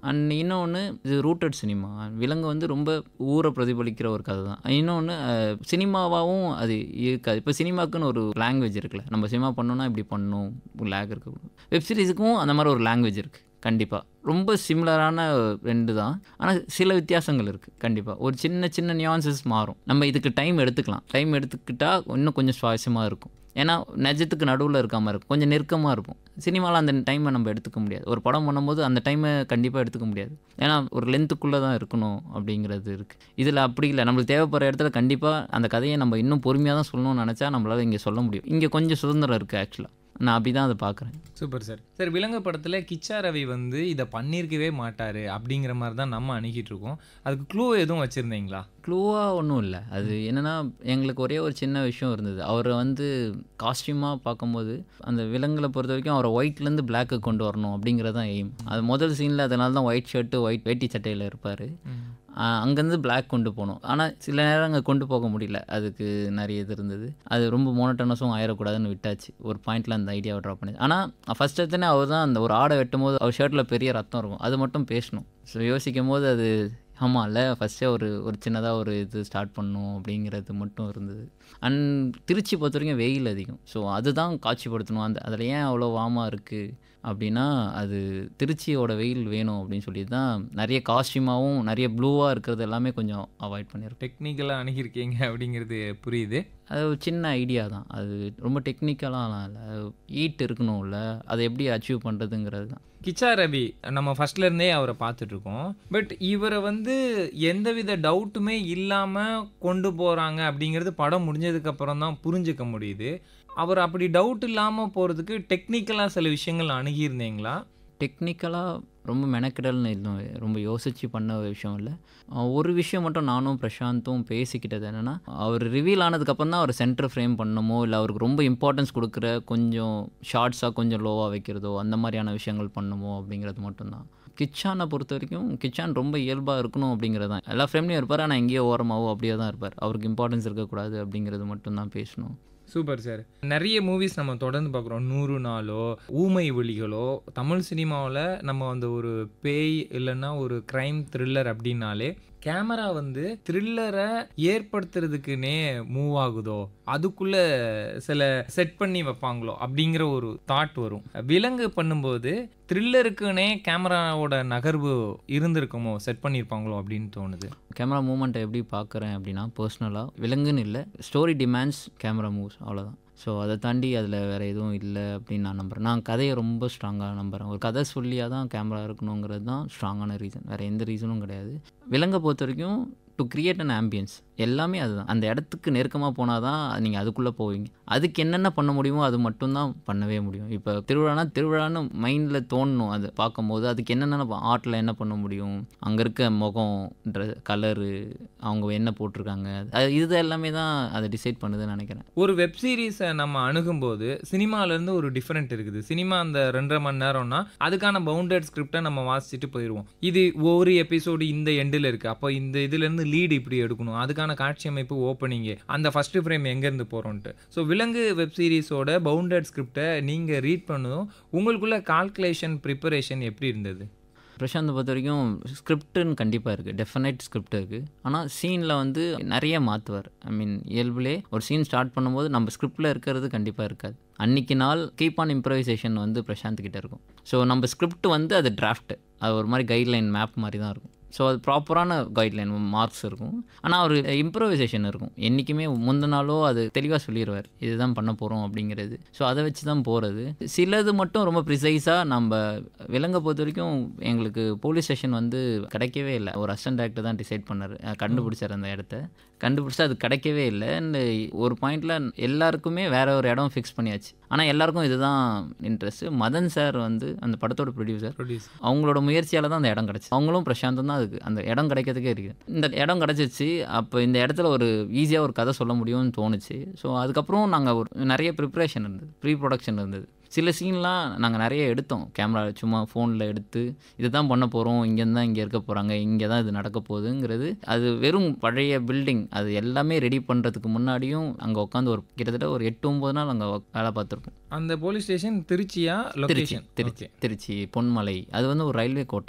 அண்ட் இன்னொன்று இது ரூட்டட் சினிமா விலங்கு வந்து ரொம்ப ஊரை பிரதிபலிக்கிற ஒரு கதை தான் இன்னொன்று சினிமாவாகவும் அது இருக்காது இப்போ சினிமாக்குன்னு ஒரு லாங்குவேஜ் இருக்குல்ல நம்ம சினிமா பண்ணோன்னா இப்படி பண்ணணும் லேக் இருக்கு வெப் சீரிஸுக்கும் அந்த மாதிரி ஒரு லாங்குவேஜ் இருக்குது கண்டிப்பாக ரொம்ப சிமிலரான ரெண்டு தான் ஆனால் சில வித்தியாசங்கள் இருக்குது கண்டிப்பாக ஒரு சின்ன சின்ன நியான்சஸ் மாறும் நம்ம இதுக்கு டைம் எடுத்துக்கலாம் டைம் எடுத்துக்கிட்டால் இன்னும் கொஞ்சம் சுவாரஸ்யமாக இருக்கும் ஏன்னா நிஜத்துக்கு நடுவில் இருக்காமல் இருக்கும் கொஞ்சம் நெருக்கமாக இருக்கும் சினிமாவில் அந்த டைமை நம்ம எடுத்துக்க முடியாது ஒரு படம் பண்ணும்போது அந்த டைமை கண்டிப்பாக எடுத்துக்க முடியாது ஏன்னா ஒரு லென்த்துக்குள்ளே தான் இருக்கணும் அப்படிங்கிறது இருக்குது இதில் அப்படி இல்லை நம்மளுக்கு தேவைப்படுற இடத்துல கண்டிப்பாக அந்த கதையை நம்ம இன்னும் பொறுமையாக தான் சொல்லணும்னு நினச்சா நம்மளால் இங்கே சொல்ல முடியும் இங்கே கொஞ்சம் சுதந்திரம் இருக்குது ஆக்சுவலாக நான் அப்படி தான் அதை பார்க்குறேன் சூப்பர் சார் சார் விலங்கு படத்தில் கிச்சா ரவி வந்து இதை பண்ணியிருக்கவே மாட்டார் அப்படிங்கிற மாதிரி தான் நம்ம அணுகிட்டு இருக்கோம் அதுக்கு க்ளூ எதுவும் வச்சுருந்தீங்களா க்ளூவாக ஒன்றும் இல்லை அது என்னென்னா எங்களுக்கு ஒரே ஒரு சின்ன விஷயம் இருந்தது அவரை வந்து காஸ்டியூமாக பார்க்கும்போது அந்த விலங்குகளை பொறுத்த வரைக்கும் அவரை ஒயிட்லேருந்து பிளாக்கு கொண்டு வரணும் அப்படிங்கிறது தான் எய்ம் அது முதல் சீனில் அதனால தான் ஒயிட் ஷர்ட்டு ஒயிட் வேட்டி சட்டையில் இருப்பார் அங்கேருந்து பிளாக் கொண்டு போகணும் ஆனால் சில நேரம் அங்கே கொண்டு போக முடியல அதுக்கு நிறைய இது இருந்தது அது ரொம்ப மோனட்டனஸும் ஆயிடக்கூடாதுன்னு விட்டாச்சு ஒரு பாயிண்டில் அந்த ஐடியாவை ட்ரா பண்ணி ஆனால் ஃபஸ்ட் எடுத்தனே அவர் தான் அந்த ஒரு ஆடை வெட்டும் போது அவர் ஷர்ட்டில் பெரிய ரத்தம் இருக்கும் அது மட்டும் பேசணும் ஸோ யோசிக்கும் போது அது ஆமாம் இல்லை ஃபஸ்ட்டே ஒரு ஒரு சின்னதாக ஒரு இது ஸ்டார்ட் பண்ணணும் அப்படிங்கிறது மட்டும் இருந்தது அண்ட் திருச்சி பொறுத்த வரைக்கும் வெயில் அதிகம் ஸோ அதுதான் காட்சிப்படுத்தணும் அந்த அதில் ஏன் அவ்வளோ வாமாக இருக்குது அப்படின்னா அது திருச்சியோட வெயில் வேணும் அப்படின்னு சொல்லி தான் நிறைய காஸ்டியூமாகவும் நிறைய ப்ளூவாக இருக்கிறது எல்லாமே கொஞ்சம் அவாய்ட் பண்ணியிருக்கேன் டெக்னிக்கலாக அணுகியிருக்கீங்க அப்படிங்கிறது புரியுது அது ஒரு சின்ன ஐடியா தான் அது ரொம்ப டெக்னிக்கலாலாம் இல்லை ஈட் இருக்கணும்ல அதை எப்படி அச்சீவ் பண்ணுறதுங்கிறது தான் கிச்சா ரவி நம்ம ஃபர்ஸ்ட்ல இருந்தே அவரை பார்த்துட்டு இருக்கோம் பட் இவரை வந்து எந்தவித டவுட்டுமே இல்லாமல் கொண்டு போகிறாங்க அப்படிங்கிறது படம் முடிஞ்சதுக்கு அப்புறம் தான் புரிஞ்சுக்க முடியுது அவர் அப்படி டவுட் இல்லாமல் போகிறதுக்கு டெக்னிக்கலாக சில விஷயங்கள் அணுகியிருந்தீங்களா டெக்னிக்கலாக ரொம்ப மெனக்கிடல்னு இல்லை ரொம்ப யோசித்து பண்ண ஒரு விஷயம் இல்லை அஹ் ஒரு விஷயம் மட்டும் நானும் பிரசாந்தும் பேசிக்கிட்டது என்னென்னா அவர் ரிவீல் ஆனதுக்கப்புறம் தான் அவர் சென்டர் ஃப்ரேம் பண்ணணுமோ இல்லை அவருக்கு ரொம்ப இம்பார்ட்டன்ஸ் கொடுக்குற கொஞ்சம் ஷார்ட்ஸாக கொஞ்சம் லோவாக வைக்கிறதோ அந்த மாதிரியான விஷயங்கள் பண்ணுமோ அப்படிங்கிறது மட்டும்தான் கிச்சானை பொறுத்த வரைக்கும் கிச்சான் ரொம்ப இயல்பாக இருக்கணும் அப்படிங்கிறது தான் எல்லா ஃப்ரேம்லேயும் இருப்பார் ஆனால் எங்கேயோ ஓரமாவோ அப்படியே தான் இருப்பார் அவருக்கு இம்பார்ட்டன்ஸ் இருக்கக்கூடாது அப்படிங்கிறது மட்டும்தான் பேசணும் சூப்பர் சார் நிறைய மூவிஸ் நம்ம தொடர்ந்து பார்க்குறோம் நூறு நாளோ ஊமை ஒலிகளோ தமிழ் சினிமாவில் நம்ம அந்த ஒரு பேய் இல்லைன்னா ஒரு க்ரைம் த்ரில்லர் அப்படின்னாலே கேமரா வந்து த்ரில்லரை ஏற்படுத்துறதுக்குன்னே மூவ் ஆகுதோ அதுக்குள்ள சில செட் பண்ணி வைப்பாங்களோ அப்படிங்கிற ஒரு தாட் வரும் விலங்கு பண்ணும்போது த்ரில்லருக்குன்னே கேமராவோட நகர்வு இருந்திருக்குமோ செட் பண்ணியிருப்பாங்களோ அப்படின்னு தோணுது கேமரா மூமெண்ட்டை எப்படி பார்க்குறேன் அப்படின்னா பர்சனலாக விலங்குன்னு இல்லை ஸ்டோரி டிமாண்ட்ஸ் கேமரா மூவ்ஸ் அவ்வளோதான் ஸோ அதை தாண்டி அதில் வேறு எதுவும் இல்லை அப்படின்னு நான் நம்புகிறேன் நான் கதையை ரொம்ப ஸ்ட்ராங்காக நம்புகிறேன் ஒரு கதை சொல்லியாக தான் கேமரா இருக்கணுங்கிறது தான் ஸ்ட்ராங்கான ரீசன் வேறு எந்த ரீசனும் கிடையாது விலங்கை பொறுத்த வரைக்கும் டு கிரியேட் அன் ஆம்பியன்ஸ் எல்லாமே அதுதான் அந்த இடத்துக்கு நெருக்கமாக போனால் தான் நீங்கள் அதுக்குள்ளே போவீங்க அதுக்கு என்னென்ன பண்ண முடியுமோ அது மட்டும்தான் பண்ணவே முடியும் இப்போ திருவிழானா திருவிழான்னு மைண்டில் தோணணும் அது பார்க்கும்போது அதுக்கு என்னென்ன ஆர்ட்டில் என்ன பண்ண முடியும் அங்கே இருக்க முகம் ட்ரெஸ் கலரு அவங்க என்ன போட்டிருக்காங்க அது இது எல்லாமே தான் அதை டிசைட் பண்ணுதுன்னு நினைக்கிறேன் ஒரு வெப் சீரிஸை நம்ம அணுகும்போது சினிமாலேருந்து ஒரு டிஃப்ரெண்ட் இருக்குது சினிமா அந்த ரெண்டரை மணி நேரம்னா அதுக்கான பவுண்டட் ஸ்கிரிப்டை நம்ம வாசிச்சுட்டு போயிடுவோம் இது ஒரு எபிசோடு இந்த எண்டில் இருக்குது அப்போ இந்த இதுலேருந்து லீடு இப்படி எடுக்கணும் அதுக்கான காட்சி அமைப்பு ஓப்பனிங்கு அந்த ஃபர்ஸ்ட் ஃப்ரேம் எங்கேருந்து போகிறோன்ட்டு ஸோ விலங்கு வெப் சீரிஸோட பவுண்டட் ஸ்கிரிப்டை நீங்கள் ரீட் பண்ணதும் உங்களுக்குள்ள கால்குலேஷன் ப்ரிப்பரேஷன் எப்படி இருந்தது பிரசாந்த் பொறுத்த வரைக்கும் ஸ்கிரிப்டுன்னு கண்டிப்பாக இருக்குது டெஃபினைட் ஸ்கிரிப்ட் இருக்குது ஆனால் சீனில் வந்து நிறைய மாற்றுவார் ஐ மீன் இயல்புலே ஒரு சீன் ஸ்டார்ட் பண்ணும்போது நம்ம ஸ்கிரிப்டில் இருக்கிறது கண்டிப்பாக இருக்காது அன்றைக்கி நாள் கீப் ஆன் இம்ப்ரவைசேஷன் வந்து பிரசாந்த் கிட்ட இருக்கும் ஸோ நம்ம ஸ்கிரிப்ட் வந்து அது டிராஃப்ட் அது ஒரு மாதிரி கைட்லைன் மேப் மாதிரி தான் இருக்கும் ஸோ அது ப்ராப்பரான கைட்லைன் மார்க்ஸ் இருக்கும் ஆனால் அவர் இம்ப்ரவைசேஷன் இருக்கும் என்றைக்குமே முந்தின நாளோ அது தெளிவாக சொல்லிடுவார் இதுதான் பண்ண போகிறோம் அப்படிங்கிறது ஸோ அதை வச்சு தான் போகிறது சிலது மட்டும் ரொம்ப ப்ரிசைஸாக நம்ம விலங்கை பொறுத்த வரைக்கும் எங்களுக்கு போலீஸ் ஸ்டேஷன் வந்து கிடைக்கவே இல்லை ஒரு அசிஸ்டன்ட் டேரக்டர் தான் டிசைட் பண்ணார் கண்டுபிடிச்சார் அந்த இடத்த கண்டுபிடிச்சா அது கிடைக்கவே இல்லை அண்ட் ஒரு பாயிண்டில் எல்லாருக்குமே வேற ஒரு இடம் ஃபிக்ஸ் பண்ணியாச்சு ஆனால் எல்லாருக்கும் இதுதான் இன்ட்ரெஸ்ட் மதன் சார் வந்து அந்த படத்தோட ப்ரொடியூசர் ப்ரொடியூஸ் அவங்களோட முயற்சியால் தான் அந்த இடம் கிடச்சி அவங்களும் பிரசாந்தம் தான் அதுக்கு அந்த இடம் கிடைக்கிறதுக்கே இருக்குது இந்த இடம் கிடச்சிச்சு அப்போ இந்த இடத்துல ஒரு ஈஸியாக ஒரு கதை சொல்ல முடியும்னு தோணுச்சு ஸோ அதுக்கப்புறம் நாங்கள் ஒரு நிறைய ப்ரிப்ரேஷன் இருந்தது ப்ரீ ப்ரொடக்ஷன் இருந்தது சில சீன்லாம் நாங்கள் நிறைய எடுத்தோம் கேமரா சும்மா ஃபோனில் எடுத்து இதை தான் பண்ண போகிறோம் இங்கேருந்து தான் இங்கே இருக்க போகிறாங்க இங்கே தான் இது நடக்க போகுதுங்கிறது அது வெறும் பழைய பில்டிங் அது எல்லாமே ரெடி பண்ணுறதுக்கு முன்னாடியும் அங்கே உட்காந்து ஒரு கிட்டத்தட்ட ஒரு எட்டு ஒம்பது நாள் அங்கே வேலை பார்த்துருப்போம் அந்த போலீஸ் ஸ்டேஷன் திருச்சியா திருச்சி லொகேஷன் திருச்சி திருச்சி பொன்மலை அது வந்து ஒரு ரயில்வே கோட்டர்ஸ்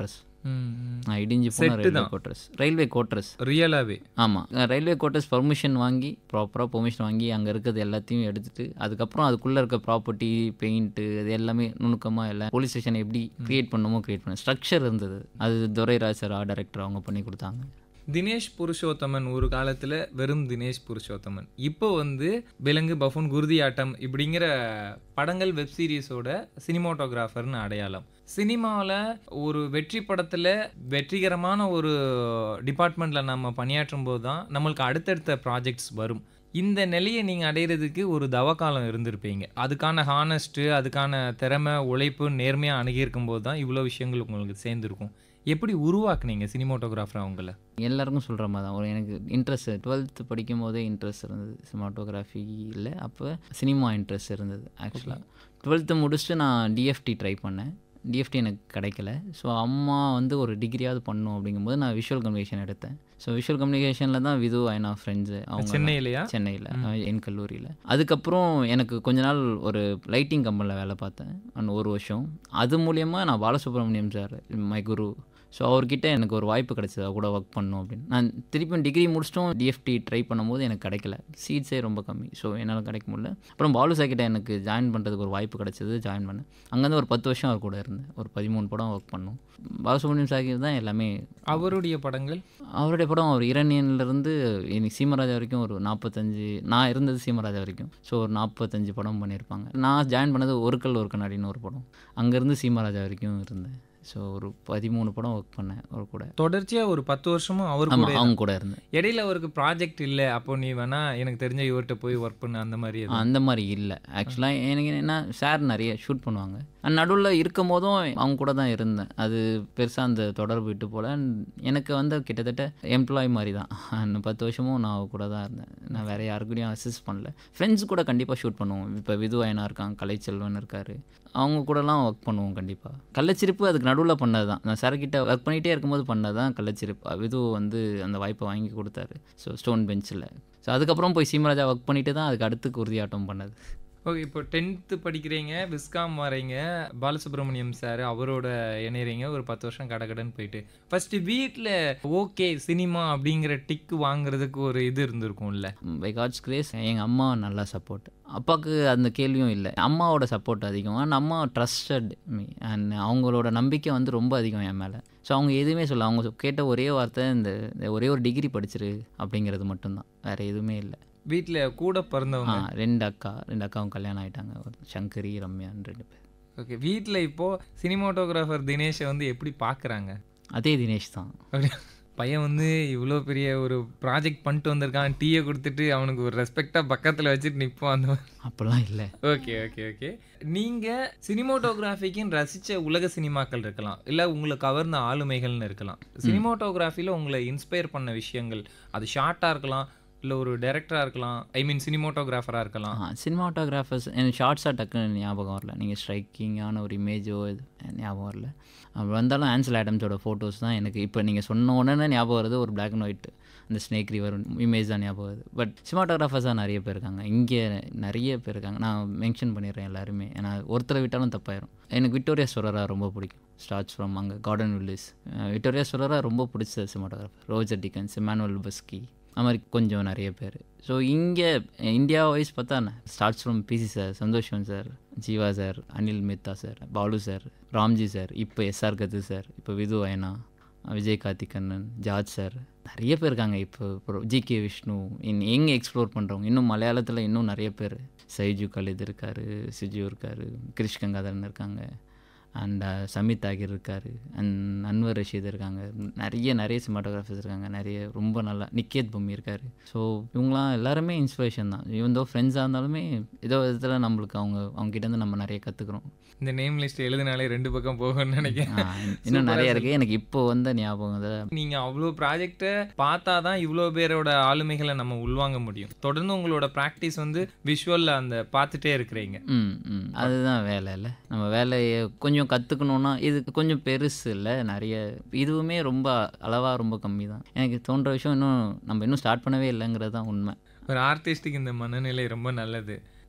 ம், ம். நான் இடிஞ்சு போன Set ரயில்வே தான். கோட்டர்ஸ் ரயில்வே கோட்டர்ஸ் ரியலாவே ஆமாம் ரயில்வே கோட்டர்ஸ் பர்மிஷன் வாங்கி ப்ராப்பராக பெர்மிஷன் வாங்கி அங்கே இருக்கிறது எல்லாத்தையும் எடுத்துட்டு அதுக்கப்புறம் அதுக்குள்ளே இருக்க ப்ராப்பர்ட்டி பெயிண்ட்டு அது எல்லாமே நுணுக்கமாக எல்லாம் போலீஸ் ஸ்டேஷன் எப்படி க்ரியேட் பண்ணணுமோ க்ரியேட் பண்ண ஸ்ட்ரக்சர் இருந்தது அது துரைராஜ் சார் ஆர்ட் டைரக்டர் அவங்க பண்ணி கொடுத்தாங்க தினேஷ் புருஷோத்தமன் ஒரு காலத்துல வெறும் தினேஷ் புருஷோத்தமன் இப்போ வந்து விலங்கு பஃபூன் குருதி ஆட்டம் இப்படிங்கிற படங்கள் வெப் சீரிஸோட சினிமாட்டோகிராஃபர்னு அடையாளம் சினிமாவில் ஒரு வெற்றி படத்தில் வெற்றிகரமான ஒரு டிபார்ட்மெண்ட்டில் நம்ம பணியாற்றும் போது தான் நம்மளுக்கு அடுத்தடுத்த ப்ராஜெக்ட்ஸ் வரும் இந்த நிலையை நீங்கள் அடையிறதுக்கு ஒரு தவக்காலம் இருந்திருப்பீங்க அதுக்கான ஹானஸ்ட்டு அதுக்கான திறமை உழைப்பு நேர்மையாக அணுகியிருக்கும் போது தான் இவ்வளோ விஷயங்கள் உங்களுக்கு சேர்ந்துருக்கும் எப்படி உருவாக்குனீங்க சினிமாட்டோகிராஃபர் அவங்கள எல்லாருக்கும் சொல்கிற மாதிரி தான் ஒரு எனக்கு இன்ட்ரெஸ்ட் டுவெல்த்து படிக்கும் போதே இன்ட்ரெஸ்ட் இருந்தது சினிமாட்டோகிராஃபியில் அப்போ சினிமா இன்ட்ரெஸ்ட் இருந்தது ஆக்சுவலாக டுவெல்த்து முடிச்சுட்டு நான் டிஎஃப்டி ட்ரை பண்ணேன் டிஎஃப்டி எனக்கு கிடைக்கல ஸோ அம்மா வந்து ஒரு டிகிரியாவது பண்ணும் அப்படிங்கும்போது நான் விஷுவல் கம்யூனிகேஷன் எடுத்தேன் ஸோ விஷுவல் கம்யூனிகேஷனில் தான் விது ஐநா ஃப்ரெண்ட்ஸு அவங்க சென்னையிலையா சென்னையில் என் கல்லூரியில் அதுக்கப்புறம் எனக்கு கொஞ்ச நாள் ஒரு லைட்டிங் கம்பெனியில் வேலை பார்த்தேன் அந்த ஒரு வருஷம் அது மூலயமா நான் Balasubramaniam sir my guru so அவர்கிட்ட எனக்கு ஒரு வாய்ப்பு கிடைச்சது அவர் கூட ஒர்க் பண்ணும் அப்படின்னு நான் திருப்பியும் டிகிரி முடிச்சிட்டும் டிஎஃப்டி ட்ரை பண்ணும்போது எனக்கு கிடைக்கல சீட்ஸே ரொம்ப கம்மி ஸோ என்னால் கிடைக்க முடியல அப்புறம் பாலு சார் கிட்ட எனக்கு ஜாயின் பண்ணுறதுக்கு ஒரு வாய்ப்பு கிடைச்சது ஜாயின் பண்ணேன் அங்கேருந்து ஒரு பத்து வருஷம் அவர் கூட இருந்தேன் ஒரு பதிமூணு படம் ஒர்க் பண்ணோம் பாலசுப்ரமணியம் சார் தான் எல்லாமே அவருடைய படங்கள் அவருடைய படம் அவர் இரணியன்லேருந்து இன்னைக்கு சீமராஜா வரைக்கும் ஒரு நாற்பத்தஞ்சு நான் இருந்தது சீமராஜா வரைக்கும் ஸோ ஒரு நாற்பத்தஞ்சு படம் பண்ணியிருப்பாங்க நான் ஜாயின் பண்ணது ஒரு கல் ஒரு கண்ணாடின்னு ஒரு படம் அங்கேருந்து சீமராஜா வரைக்கும் இருந்தேன் ஸோ ஒரு பதிமூணு படம் ஒர்க் பண்ணேன் அவர் கூட தொடர்ச்சியா ஒரு பத்து வருஷமும் அவர் ஆமாம் கூட அவங்க கூட இருந்தேன் இடையில அவருக்கு ப்ராஜெக்ட் இல்லை அப்போ நீ வேணா எனக்கு தெரிஞ்ச இவர்கிட்ட போய் ஒர்க் பண்ண அந்த மாதிரி எதுவும்? அந்த மாதிரி இல்லை ஆக்சுவலாக எனக்கு என்ன சார் நிறைய ஷூட் பண்ணுவாங்க நடுவில் இருக்கும் போதும் அவங்க கூட தான் இருந்தேன் அது பெருசாக அந்த தொடர்பு விட்டு போல எனக்கு வந்து கிட்டத்தட்ட எம்ப்ளாய் மாதிரி தான் அந்த பத்து வருஷமும் நான் அவ கூட தான் இருந்தேன் நான் வேறு யாருக்கூடயும் அசிஸ்ட் பண்ணல ஃப்ரெண்ட்ஸ் கூட கண்டிப்பாக ஷூட் பண்ணுவோம் இப்போ விதுவாயனா இருக்காங்க கலைச்செல்வன் இருக்கார் அவங்க கூடலாம் ஒர்க் பண்ணுவோம் கண்டிப்பாக கள்ளச்சிரிப்பு அதுக்கு நடுவில் பண்ணது தான் நான் சார்கிட்ட ஒர்க் பண்ணிகிட்டே இருக்கும்போது பண்ணது தான் கள்ளச்சிரிப்பு விது வந்து அந்த வாய்ப்பை வாங்கி கொடுத்தாரு ஸோ ஸ்டோன் பெஞ்சில் ஸோ அதுக்கப்புறம் போய் சீமராஜா ஒர்க் பண்ணிட்டு தான் அதுக்கு அடுத்து குருதியாட்டம் பண்ணது ஓகே இப்போ டென்த்து படிக்கிறீங்க விஸ்காம் வரீங்க பாலசுப்ரமணியம் சார் அவரோட இணையறீங்க ஒரு பத்து வருஷம் கடகடன்னு போயிட்டு ஃபர்ஸ்ட் வீட்டில் ஓகே சினிமா அப்படிங்கிற டிக்கு வாங்குறதுக்கு ஒரு இது இருந்திருக்கும்ல பை காட்ஸ் கிரேஸ் எங்கள் அம்மா நல்லா சப்போர்ட் அப்பாவுக்கு அந்த கேள்வியும் இல்லை அம்மாவோட சப்போர்ட் அதிகம் அண்ட் அம்மா ட்ரஸ்டட் மீ அண்ட் அவங்களோட நம்பிக்கை வந்து ரொம்ப அதிகம் என் மேலே ஸோ அவங்க எதுவுமே சொல்ல அவங்க கேட்ட ஒரே வார்த்தை இந்த இந்த ஒரே ஒரு டிகிரி படிச்சிரு அப்படிங்கிறது மட்டும்தான் வேறு எதுவுமே இல்லை வீட்டில் கூட ஆ பிறந்தவங்க ரெண்டு அக்கா ரெண்டு அக்காவும் கல்யாணம் ஆகிட்டாங்க ஒரு சங்கரி ரம்யான்னு ரெண்டு பேர் ஓகே வீட்டில் இப்போ சினிமாட்டோகிராஃபர் தினேஷை வந்து எப்படி பார்க்குறாங்க அதே தினேஷ் தான் அப்படி பையன் வந்து இவ்வளோ பெரிய ஒரு ப்ராஜெக்ட் பண்ணிட்டு வந்திருக்கான் டீயை கொடுத்துட்டு அவனுக்கு ஒரு ரெஸ்பெக்டாக பக்கத்தில் வச்சுட்டு நிற்போம் அந்த மாதிரி அப்படிலாம் இல்லை ஓகே ஓகே ஓகே நீங்கள் சினிமோட்டோகிராஃபிக்குன்னு ரசித்த உலக சினிமாக்கள் இருக்கலாம் இல்லை உங்களை கவர்ந்த ஆளுமைகள்னு இருக்கலாம் சினிமோட்டோகிராஃபியில் உங்களை இன்ஸ்பயர் பண்ண விஷயங்கள் அது ஷார்ட்டாக இருக்கலாம் இல்லை ஒரு டைரக்டராக இருக்கலாம் ஐ மீன் சினிமோட்டோகிராஃபராக இருக்கலாம் ஆ சினிமாட்டோகிராஃபர்ஸ் எனக்கு ஷார்ட்ஸாக டக்குன்னு ஞாபகம் வரல நீங்கள் ஸ்ட்ரைக்கிங்கான ஒரு இமேஜோ இது ஞாபகம் வரல அப்படி வந்தாலும் ஆன்சல் ஆடம்ஸோட ஃபோட்டோஸ் தான் எனக்கு இப்போ நீங்கள் சொன்ன உடனே ஞாபகம் வருது ஒரு பிளாக் அண்ட் ஒயிட் அந்த ஸ்னேக் ரிவர் இமேஜ் தான் ஞாபகம் வருது பட் சினிமாட்டோகிராஃபர்ஸாக நிறைய பேர் இருக்காங்க இங்கே நிறைய பேர் இருக்காங்க நான் மென்ஷன் பண்ணிடுறேன் எல்லாருமே ஏன்னா ஒருத்தரை விட்டாலும் தப்பாயிரும் எனக்கு விக்டோரியா ஸ்வரரா ரொம்ப பிடிக்கும் ஸ்டார்ட்ஸ் ஃப்ரம் அங்கே கார்டன் வில்லிஸ் விக்டோரியா ஸ்வரரா ரொம்ப பிடிச்ச cinematographer Roger Deakins Emmanuel Lubezki அது மாதிரி கொஞ்சம் நிறைய பேர் ஸோ இங்கே இந்தியா வைஸ் பார்த்தா starts from PC sir Santosh sir Jeeva sir Anil Mehta sir Balu sir Ramji sir இப்போ எஸ்ஆர் கத்து சார் இப்போ விது வயனா விஜய் கார்த்திகண்ணன் ஜார்ஜ் சார் நிறைய பேர் இருக்காங்க இப்போ இப்போ ஜி கே விஷ்ணு இன் எங்கே எக்ஸ்ப்ளோர் பண்ணுறவங்க இன்னும் மலையாளத்தில் இன்னும் நிறைய பேர் சைஜு கலித் இருக்கார் சிஜு இருக்கார் கிரிஷ் கங்காதரன் இருக்காங்க அண்ட் சமித் ஆகிர் இருக்கார் அண்ட் அன்வர் ரஷீத் இருக்காங்க நிறைய நிறைய சினிமாட்டோகிராஃபர்ஸ் இருக்காங்க நிறைய ரொம்ப நல்லா நிக்கேத் பொம்மி இருக்கார் ஸோ இவங்களாம் எல்லாருமே இன்ஸ்பிரேஷன் தான் ஈவன் தோ ஃப்ரெண்ட்ஸாக இருந்தாலுமே ஏதோ விதத்தில் நம்மளுக்கு அவங்க அவங்ககிட்டேருந்து நம்ம நிறைய கற்றுக்குறோம் இந்த நேம் லிஸ்ட் எழுதினாலே ரெண்டு பக்கம் போகும்னு நினைக்கிறேன் இன்னும் நிறைய இருக்குது எனக்கு இப்போ வந்த ஞாபகம் தான் நீங்க அவ்வளோ ப்ராஜெக்டை பார்த்தா தான் இவ்வளோ பேரோட ஆளுமைகளை நம்ம உள்வாங்க முடியும் தொடர்ந்து உங்களோட ப்ராக்டிஸ் வந்து விஷுவலில் அந்த பார்த்துட்டே இருக்கிறீங்க ம் ம் அதுதான் வேலை இல்லை நம்ம வேலையை கொஞ்சம் கற்றுக்கணுன்னா இது கொஞ்சம் பெருசு இல்லை நிறைய இதுவுமே ரொம்ப அளவாக ரொம்ப கம்மி தான் எனக்கு தோன்ற விஷயம் இன்னும் நம்ம இன்னும் ஸ்டார்ட் பண்ணவே இல்லைங்கிறது தான் உண்மை ஒரு ஆர்டிஸ்ட்டுக்கு இந்த மனநிலை ரொம்ப நல்லது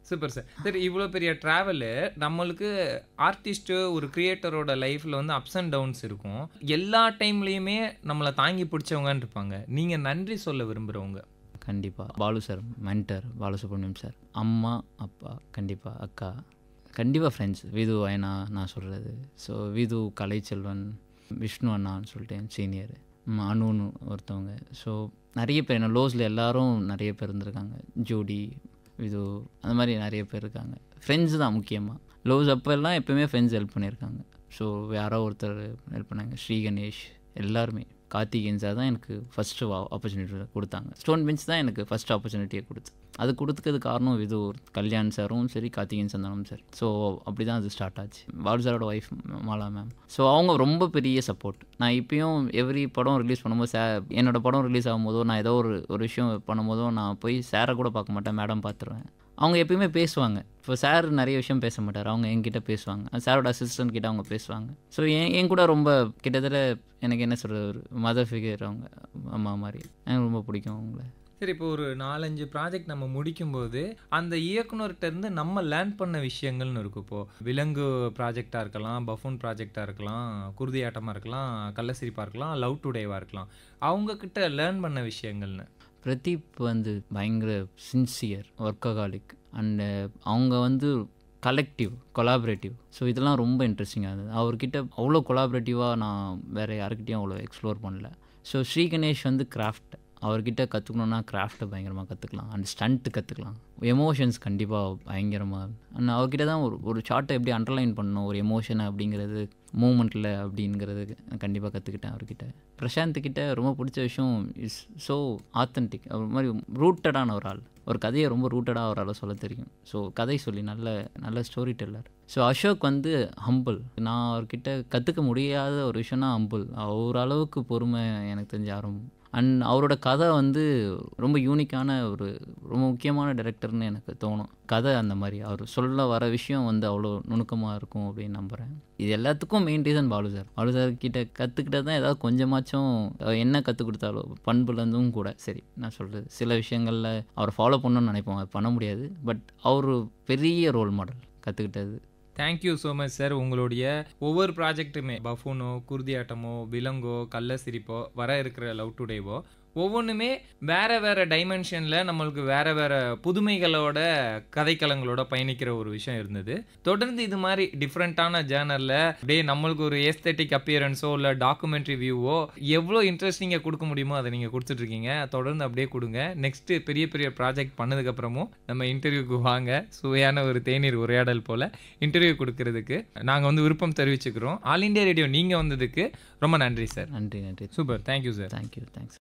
சூப்பர் சார் சரி இவ்வளோ பெரிய ட்ராவலு நம்மளுக்கு ஆர்டிஸ்ட்டு ஒரு கிரியேட்டரோட லைஃப்பில் வந்து அப்ஸ் அண்ட் டவுன்ஸ் இருக்கும் எல்லா டைம்லேயுமே நம்மளை தாங்கி பிடிச்சவங்கன்னு இருப்பாங்க நீங்கள் நன்றி சொல்ல விரும்புகிறவங்க கண்டிப்பாக Balu sir mentor Balasubramaniam sir அம்மா அப்பா கண்டிப்பாக அக்கா கண்டிப்பாக ஃப்ரெண்ட்ஸ் விது அயனா நான் சொல்கிறது ஸோ விது கலைச்செல்வன் விஷ்ணு அண்ணான்னு சொல்லிட்டு சீனியர் அனுன்னு ஒருத்தவங்க ஸோ நிறைய பேர் என்ன லோஸில் எல்லாரும் நிறைய பேர் இருந்திருக்காங்க ஜோடி இது அந்த மாதிரி நிறைய பேர் இருக்காங்க ஃப்ரெண்ட்ஸ் தான் முக்கியமாக லோஸ் அப்போல்லாம் எப்போயுமே ஃப்ரெண்ட்ஸ் ஹெல்ப் பண்ணியிருக்காங்க ஸோ யாரோ ஒருத்தர் ஹெல்ப் பண்ணாங்க ஸ்ரீ கணேஷ் எல்லாருமே கார்த்திகேயன் சார் தான் எனக்கு ஃபஸ்ட்டு ஆப்பர்ச்சுனிட்டி கொடுத்தாங்க ஸ்டோன் பெஞ்ச் தான் எனக்கு ஃபஸ்ட் ஆப்பர்ச்சுனிட்டியை கொடுத்து அது கொடுத்துக்கிறது காரணம் இது ஒரு கல்யாண் சாரும் சரி கார்த்திகேயன் சந்தானம் சார் ஸோ அப்படி தான் அது ஸ்டார்ட் ஆச்சு பாலு சாரோட ஒய்ஃப் மாலா மேம் ஸோ அவங்க ரொம்ப பெரிய சப்போர்ட் நான் இப்பயும் எவ்ரி படம் ரிலீஸ் பண்ணும்போது சே என்னோட படம் ரிலீஸ் ஆகும்போதோ நான் ஏதோ ஒரு ஒரு விஷயம் பண்ணும்போதோ நான் போய் சாரை கூட பார்க்க மாட்டேன் மேடம் பார்த்துருவேன் அவங்க எப்பயுமே பேசுவாங்க இப்போ சார் நிறைய விஷயம் பேச மாட்டார் அவங்க என்கிட்ட பேசுவாங்க சாரோட அசிஸ்டன்ட் கிட்ட அவங்க பேசுவாங்க ஸோ என் என் கூட ரொம்ப கிட்டத்தட்ட எனக்கு என்ன சொல்கிறது ஒரு மதர் ஃபிகர் அவங்க அம்மா மாதிரி எனக்கு ரொம்ப பிடிக்கும் அவங்கள சரி இப்போ ஒரு நாலஞ்சு ப்ராஜெக்ட் நம்ம முடிக்கும்போது அந்த இயக்குனர்கிட்ட இருந்து நம்ம லேர்ன் பண்ண விஷயங்கள்னு இருக்கும் இப்போ விலங்கு ப்ராஜெக்டாக இருக்கலாம் பஃபூன் ப்ராஜெக்டாக இருக்கலாம் குருதியாட்டமாக இருக்கலாம் கள்ளசிரிப்பாக இருக்கலாம் லவ் டுடேவாக இருக்கலாம் அவங்க கிட்ட லேர்ன் பண்ண விஷயங்கள்னு பிரதீப் வந்து பயங்கர சின்சியர் ஒர்க்ககாலிக் அண்டு அவங்க வந்து கலெக்டிவ் கொலாபரேட்டிவ் ஸோ இதெல்லாம் ரொம்ப இன்ட்ரெஸ்டிங்காக இருந்தது அவர்கிட்ட அவ்வளோ கொலாபரேட்டிவாக நான் வேறு யாருக்கிட்டையும் அவ்வளோ எக்ஸ்ப்ளோர் பண்ணல ஸோ ஸ்ரீ கணேஷ் வந்து கிராஃப்ட் அவர்கிட்ட கற்றுக்கணுன்னா கிராஃப்ட்டை பயங்கரமாக கற்றுக்கலாம் அண்ட் ஸ்டண்ட்டு கற்றுக்கலாம் எமோஷன்ஸ் கண்டிப்பாக பயங்கரமாக அண்ட் அவர்கிட்ட தான் ஒரு ஒரு ஷார்ட்டை எப்படி அண்டர்லைன் பண்ணணும் ஒரு எமோஷனை அப்படிங்கிறது மூமெண்ட்டில் அப்படிங்கிறது கண்டிப்பாக கற்றுக்கிட்டேன் அவர்கிட்ட பிரசாந்த் கிட்ட ரொம்ப பிடிச்ச விஷயம் இஸ் ஸோ ஆத்தென்டிக் அவர் மாதிரி ரூட்டடான ஒரு ஆள் ஒரு கதையை ரொம்ப ரூட்டடாக அவரால் சொல்ல தெரியும் ஸோ கதை சொல்லி நல்ல நல்ல ஸ்டோரி டெல்லர் ஸோ அசோக் வந்து ஹம்பிள் நான் அவர்கிட்ட கற்றுக்க முடியாத ஒரு விஷயம்னா ஹம்பிள் அவர் அளவுக்கு பொறுமை எனக்கு தெரிஞ்ச யாரும் அண்ட் அவரோட கதை வந்து ரொம்ப யூனிக்கான ஒரு ரொம்ப முக்கியமான டைரக்டர்னு எனக்கு தோணும் கதை அந்த மாதிரி அவர் சொல்ல வர விஷயம் வந்து அவ்வளோ நுணுக்கமாக இருக்கும் அப்படின்னு நம்புகிறேன் இது எல்லாத்துக்கும் main reason Balu sir Balu sir கிட்ட கற்றுக்கிட்டது தான் ஏதாவது கொஞ்சமாச்சும் என்ன கற்றுக் கொடுத்தாலோ பண்புலேருந்தும் கூட சரி நான் சொல்கிறது சில விஷயங்களில் அவரை ஃபாலோ பண்ணணும்னு நினைப்போம் அது பண்ண முடியாது பட் அவர் பெரிய ரோல் மாடல் கற்றுக்கிட்டது தேங்க்யூ ஸோ மச் சார் உங்களுடைய ஒவ்வொரு ப்ராஜெக்ட்டுமே பஃபூனோ குருதியாட்டமோ விலங்கோ கள்ள சிரிப்போ வர இருக்கிற லவ் டுடேவோ ஒவ்வொன்றுமே வேற வேற டைமென்ஷனில் நம்மளுக்கு வேற வேற புதுமைகளோட கதைக்களங்களோட பயணிக்கிற ஒரு விஷயம் இருந்தது தொடர்ந்து இது மாதிரி டிஃப்ரெண்ட்டான ஜேர்னலில் அப்படியே நம்மளுக்கு ஒரு ஏஸ்தட்டிக் அப்பியரன்ஸோ இல்லை டாக்குமெண்ட்ரி வியூவோ எவ்வளோ இன்ட்ரெஸ்டிங்காக கொடுக்க முடியுமோ அதை நீங்கள் கொடுத்துட்ருக்கீங்க தொடர்ந்து அப்படியே கொடுங்க நெக்ஸ்ட்டு பெரிய பெரிய ப்ராஜெக்ட் பண்ணதுக்கப்புறமும் நம்ம இன்டர்வியூக்கு வாங்க சுவையான ஒரு தேநீர் உரையாடல் போல் இன்டர்வியூ கொடுக்கறதுக்கு நாங்கள் வந்து விருப்பம் தெரிவிச்சுக்கிறோம் ஆல் இண்டியா ரேடியோ நீங்கள் வந்ததுக்கு ரொம்ப நன்றி சார் நன்றி நன்றி super thank you sir thank you thanks